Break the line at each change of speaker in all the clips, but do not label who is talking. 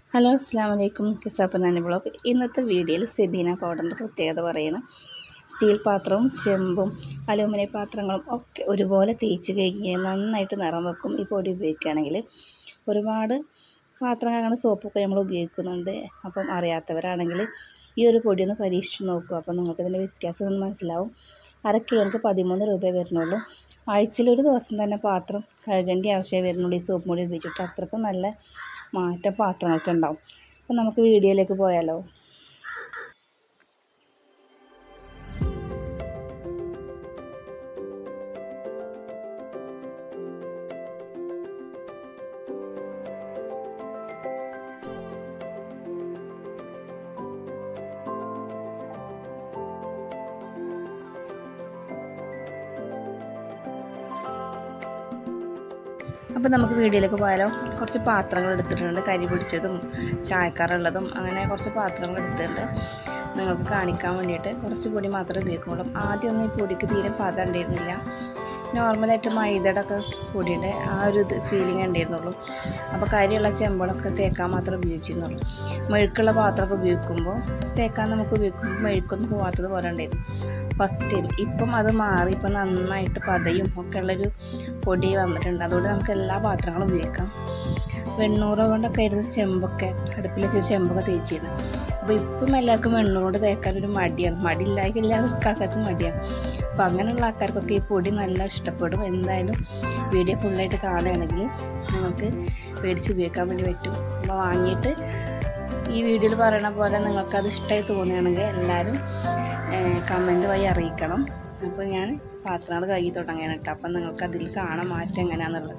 hello അസ്സാം വലൈക്കും കിസാപ്പനാനി blog ഇന്നത്തെ വീഡിയോയിൽ സെബീന പൗഡറിൻ്റെ പ്രത്യേകത പറയണം സ്റ്റീൽ പാത്രവും ചെമ്പും അലൂമിനിയം പാത്രങ്ങളും ഒക്കെ ഒരുപോലെ തേച്ച് കഴുകി നന്നായിട്ട് നിറം വെക്കും ഈ പൊടി ഉപയോഗിക്കുകയാണെങ്കിൽ ഒരുപാട് പാത്രം കഴുകുന്ന സോപ്പൊക്കെ നമ്മൾ ഉപയോഗിക്കുന്നുണ്ട് അപ്പം അറിയാത്തവരാണെങ്കിൽ ഈ ഒരു പൊടി ഒന്ന് പരീക്ഷിച്ച് നോക്കുക അപ്പോൾ നിങ്ങൾക്ക് ഇതിൻ്റെ വ്യത്യാസം ഒന്ന് മനസ്സിലാവും അര കിലോക്ക് പതിമൂന്ന് രൂപ വരുന്നുള്ളൂ ആഴ്ചയിൽ ഒരു ദിവസം തന്നെ പാത്രം കഴുകേണ്ട ആവശ്യമേ വരുന്നുള്ളൂ ഈ സോപ്പ് പൊടി ഉപയോഗിച്ചിട്ട് അത്രക്കും നല്ല മാറ്റം പാത്രങ്ങൾക്ക് ഉണ്ടാവും അപ്പം നമുക്ക് വീഡിയോയിലേക്ക് പോയാലോ അപ്പോൾ നമുക്ക് വീഡിയോയിലേക്ക് പോയാലോ കുറച്ച് പാത്രങ്ങൾ എടുത്തിട്ടുണ്ട് കരി പിടിച്ചതും ചായക്കാറുള്ളതും അങ്ങനെ കുറച്ച് പാത്രങ്ങൾ എടുത്തിട്ടുണ്ട് നിങ്ങൾക്ക് കാണിക്കാൻ വേണ്ടിയിട്ട് കുറച്ച് പൊടി മാത്രമേ ഉപയോഗിക്കുള്ളൂ ആദ്യമൊന്നും ഈ പൊടിക്ക് തീരെ പദം ഉണ്ടായിരുന്നില്ല നോർമലായിട്ട് മൈദയുടെ ഒക്കെ പൊടിയുടെ ആ ഒരു ഇത് ഫീലിംഗ് ഉണ്ടായിരുന്നുള്ളൂ അപ്പോൾ കരിയുള്ള ചെമ്പളൊക്കെ തേക്കാൻ മാത്രമേ ഉപയോഗിച്ചിരുന്നുള്ളൂ മെഴുക്കുള്ള പാത്രമൊക്കെ ഉപയോഗിക്കുമ്പോൾ തേക്കാൻ നമുക്ക് ഉപയോഗിക്കുമ്പോൾ മെഴുക്കൊന്നും പോകാത്തത് പോലെ ഉണ്ടായിരുന്നു ഫസ്റ്റ് ടൈം ഇപ്പം അത് മാറി ഇപ്പം നന്നായിട്ട് പതയും ഒക്കെ ഉള്ളൊരു പൊടി വന്നിട്ടുണ്ട് അതുകൊണ്ട് നമുക്ക് എല്ലാ പാത്രങ്ങളും ഉപയോഗിക്കാം വെണ്ണൂറ് കൊണ്ടൊക്കെ ആയിരുന്നു ചെമ്പൊക്കെ അടുപ്പിൽ വെച്ച് ചെമ്പൊക്കെ തേച്ചിരുന്നു അപ്പോൾ ഇപ്പം എല്ലാവർക്കും വെണ്ണൂറ് തേക്കാൻ ഒരു മടിയാണ് മടി ഇല്ലാതെ എല്ലാവർക്കും ആൾക്കാർക്കും മടിയാണ് അപ്പോൾ അങ്ങനെയുള്ള ആൾക്കാർക്കൊക്കെ ഈ പൊടി നല്ല ഇഷ്ടപ്പെടും എന്തായാലും വീഡിയോ ഫുള്ളായിട്ട് കാണുകയാണെങ്കിൽ നിങ്ങൾക്ക് മേടിച്ച് ഉപയോഗിക്കാൻ വേണ്ടി പറ്റും അപ്പോൾ വാങ്ങിയിട്ട് ഈ വീഡിയോയിൽ പറയണ പോലെ നിങ്ങൾക്കത് ഇഷ്ടമായി തോന്നുകയാണെങ്കിൽ എല്ലാവരും കമൻറ്റ് വഴി അറിയിക്കണം അപ്പോൾ ഞാൻ പാത്രങ്ങൾ കഴുകി തുടങ്ങിയാണ് കേട്ടോ അപ്പം നിങ്ങൾക്ക് അതിൽ കാണാൻ മാറ്റം എങ്ങനെയാണെന്നുള്ളത്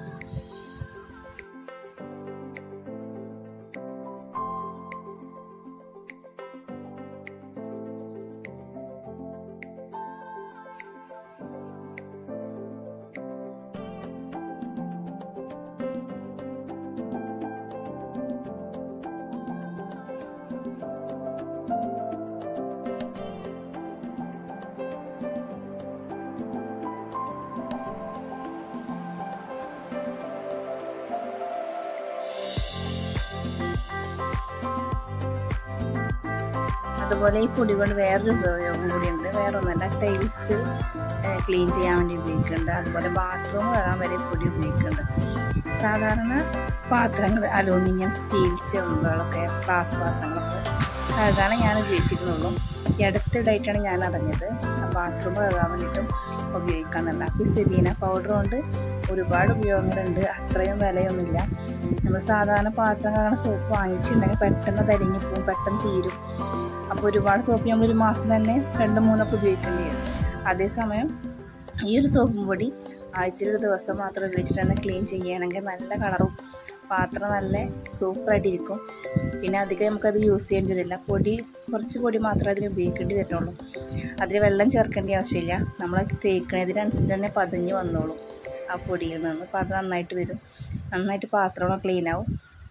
അതുപോലെ ഈ പൊടി കൊണ്ട് വേറൊരു ഉപയോഗം കൂടിയുണ്ട് വേറെ ഒന്നല്ല ടൈൽസ് ക്ലീൻ ചെയ്യാൻ വേണ്ടി ഉപയോഗിക്കുന്നുണ്ട് അതുപോലെ ബാത്റൂം കഴുകാൻ വരെ പൊടി ഉപയോഗിക്കുന്നുണ്ട് സാധാരണ പാത്രങ്ങൾ അലൂമിനിയം സ്റ്റീൽ ചെമ്പുകളൊക്കെ ഗ്ലാസ് പാത്രങ്ങളൊക്കെ കഴുകാണ് ഞാൻ ഉപയോഗിച്ചിരുന്നുള്ളൂ ഈ അടുത്തിടായിട്ടാണ് ഞാൻ അറിഞ്ഞത് ബാത്റൂം കഴുകാൻ വേണ്ടിയിട്ടും ഉപയോഗിക്കാമെന്നുള്ള അപ്പോൾ ഈ സെബീന പൗഡർ കൊണ്ട് ഒരുപാട് ഉപയോഗങ്ങളുണ്ട് അത്രയും വിലയൊന്നുമില്ല നമ്മൾ സാധാരണ പാത്രം കഴുകണ സോപ്പ് വാങ്ങിച്ചിട്ടുണ്ടെങ്കിൽ പെട്ടെന്ന് തരിഞ്ഞു പോകും പെട്ടെന്ന് തീരും അപ്പോൾ ഒരുപാട് സോപ്പ് നമ്മൾ ഒരു മാസം തന്നെ രണ്ട് മൂന്നൊക്കെ ഉപയോഗിക്കേണ്ടി വരും അതേസമയം ഈ ഒരു സോപ്പും പൊടി ആഴ്ചയിൽ ഒരു ദിവസം മാത്രം ഉപയോഗിച്ചിട്ട് തന്നെ ക്ലീൻ ചെയ്യുകയാണെങ്കിൽ നല്ല കളറും പാത്രം നല്ല സൂപ്പറായിട്ടിരിക്കും പിന്നെ അധികം നമുക്കത് യൂസ് ചെയ്യേണ്ടി വരില്ല പൊടി കുറച്ച് പൊടി മാത്രമേ അതിന് ഉപയോഗിക്കേണ്ടി വരുന്നുള്ളൂ അതിൽ വെള്ളം ചേർക്കേണ്ട ആവശ്യമില്ല നമ്മൾ തേക്കണതിനനുസരിച്ച് തന്നെ പതിഞ്ഞ് വന്നോളും ആ പൊടിയിൽ നിന്ന് അപ്പോൾ അത് നന്നായിട്ട് വരും നന്നായിട്ട് പാത്രങ്ങളൊക്കെ ക്ലീൻ ആവും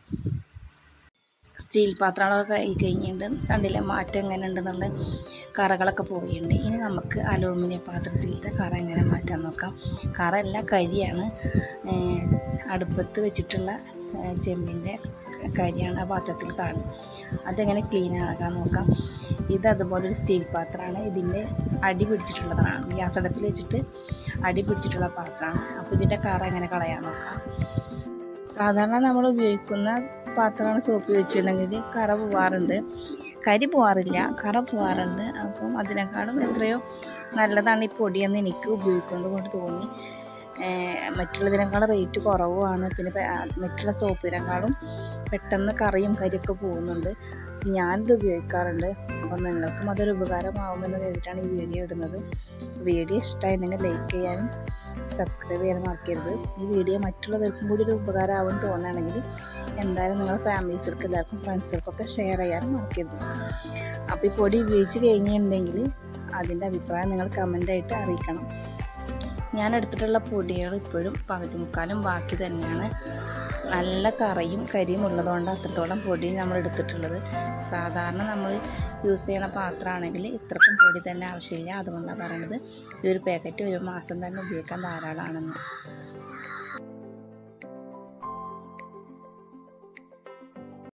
സ്റ്റീൽ പാത്രങ്ങളൊക്കെ കൈ കഴിഞ്ഞിട്ടുണ്ട് കണ്ടില്ലേ മാറ്റം എങ്ങനെ ഉണ്ടെന്നുള്ള കറകളൊക്കെ പോയിട്ടുണ്ട് ഇനി നമുക്ക് അലൂമിനിയം പാത്രത്തിലത്തെ കറ എങ്ങനെ മാറ്റാൻ നോക്കാം കറ അല്ല കരിയാണ് അടുപ്പത്ത് വെച്ചിട്ടുള്ള ചെമ്പിൻ്റെ കരിയാണ് ആ പാത്രത്തിൽ കാണും അതെങ്ങനെ ക്ലീൻ ആക്കാൻ നോക്കാം ഇത് അതുപോലെ ഒരു സ്റ്റീൽ പാത്രമാണ് ഇതിൻ്റെ അടി പിടിച്ചിട്ടുള്ളതാണ് ഗ്യാസ് അടുപ്പിൽ വെച്ചിട്ട് അടി പിടിച്ചിട്ടുള്ള പാത്രമാണ് അപ്പോൾ ഇതിൻ്റെ കറ എങ്ങനെ കളയാൻ നോക്കാം സാധാരണ നമ്മൾ ഉപയോഗിക്കുന്ന പാത്രമാണ് സോപ്പ് ഉപയോഗിച്ചിട്ടുണ്ടെങ്കിൽ കറ പോവാറുണ്ട് കരി പോവാറില്ല കറ പോവാറുണ്ട് അപ്പം അതിനേക്കാളും എത്രയോ നല്ലതാണ് ഈ പൊടിയെന്ന് എനിക്ക് ഉപയോഗിക്കുന്നത് കൊണ്ട് തോന്നി മറ്റുള്ളതിനേക്കാളും റേറ്റ് കുറവുമാണ് പിന്നെ മറ്റുള്ള സോപ്പിനേക്കാളും പെട്ടെന്ന് കറിയും കരിയൊക്കെ പോകുന്നുണ്ട് ഞാനിത് ഉപയോഗിക്കാറുണ്ട് അപ്പം നിങ്ങൾക്കും അതൊരു ഉപകാരമാവുമെന്ന് കരുതിയിട്ടാണ് ഈ വീഡിയോ ഇടുന്നത് വീഡിയോ ഇഷ്ടമായിട്ടുണ്ടെങ്കിൽ ലൈക്ക് ചെയ്യാനും സബ്സ്ക്രൈബ് ചെയ്യാനും മറക്കരുത് ഈ വീഡിയോ മറ്റുള്ളവർക്കും കൂടി ഒരു ഉപകാരമാവും തോന്നുകയാണെങ്കിൽ എന്തായാലും നിങ്ങളുടെ ഫാമിലീസിർക്ക് എല്ലാവർക്കും ഫ്രണ്ട്സുകൾക്കൊക്കെ ഷെയർ ചെയ്യാനും മറക്കരുത് അപ്പോൾ ഈ പൊടി ഉപയോഗിച്ച് കഴിഞ്ഞിട്ടുണ്ടെങ്കിൽ അതിൻ്റെ അഭിപ്രായം നിങ്ങൾ കമൻ്റായിട്ട് അറിയിക്കണം ഞാൻ എടുത്തിട്ടുള്ള പൊടികൾ ഇപ്പോഴും പകുതി മുക്കാലും ബാക്കി തന്നെയാണ് നല്ല കറയും കരിയും ഉള്ളതുകൊണ്ട് അത്രത്തോളം പൊടി നമ്മൾ എടുത്തിട്ടുള്ളത് സാധാരണ നമ്മൾ യൂസ് ചെയ്യണ പാത്രമാണെങ്കിൽ ഇത്രക്കും പൊടി തന്നെ ആവശ്യമില്ല അതുകൊണ്ടാണ് പറയണത് ഈ ഒരു പാക്കറ്റ് ഒരു മാസം തന്നെ ഉപയോഗിക്കാൻ ധാരാളമാണെന്ന്